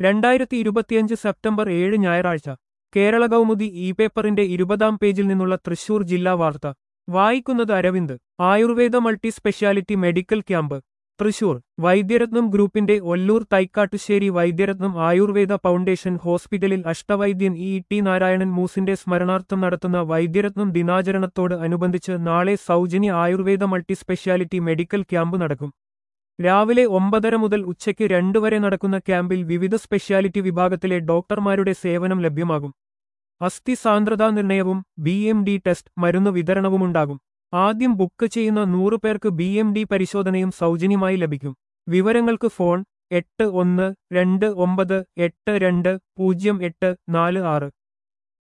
രണ്ടായിരത്തി ഇരുപത്തിയഞ്ച് സെപ്റ്റംബർ ഏഴ് ഞായറാഴ്ച കേരള കൗമുദി ഇ പേപ്പറിന്റെ ഇരുപതാം പേജിൽ നിന്നുള്ള തൃശൂർ ജില്ലാ വാർത്ത വായിക്കുന്നത് Aravind Ayurveda multi speciality medical camp Thrissur Vaidyaratnam ഗ്രൂപ്പിന്റെ ഒല്ലൂർ തൈക്കാട്ടുശ്ശേരി വൈദ്യരത്നം ആയുർവേദ ഫൗണ്ടേഷൻ ഹോസ്പിറ്റലിൽ അഷ്ടവൈദ്യൻ ഇ ടി നാരായണൻ മൂസിന്റെ സ്മരണാർത്ഥം നടത്തുന്ന വൈദ്യരത്നം ദിനാചരണത്തോട് അനുബന്ധിച്ച് നാളെ സൗജന്യ Ayurveda multi speciality medical camp നടക്കും രാവിലെ ഒമ്പതര മുതൽ ഉച്ചയ്ക്ക് രണ്ടു വരെ നടക്കുന്ന ക്യാമ്പിൽ വിവിധ സ്പെഷ്യാലിറ്റി വിഭാഗത്തിലെ ഡോക്ടർമാരുടെ സേവനം ലഭ്യമാകും അസ്ഥി സാന്ദ്രതാ നിർണയവും ബി എം ഡി ടെസ്റ്റ് മരുന്ന് വിതരണവുമുണ്ടാകും ആദ്യം ബുക്ക് ചെയ്യുന്ന നൂറു പേർക്ക് ബി എം ഡി പരിശോധനയും സൗജന്യമായി ലഭിക്കും വിവരങ്ങൾക്ക് ഫോൺ എട്ട് ഒന്ന് രണ്ട് ഒമ്പത് എട്ട് രണ്ട് പൂജ്യം എട്ട് നാല് ആറ്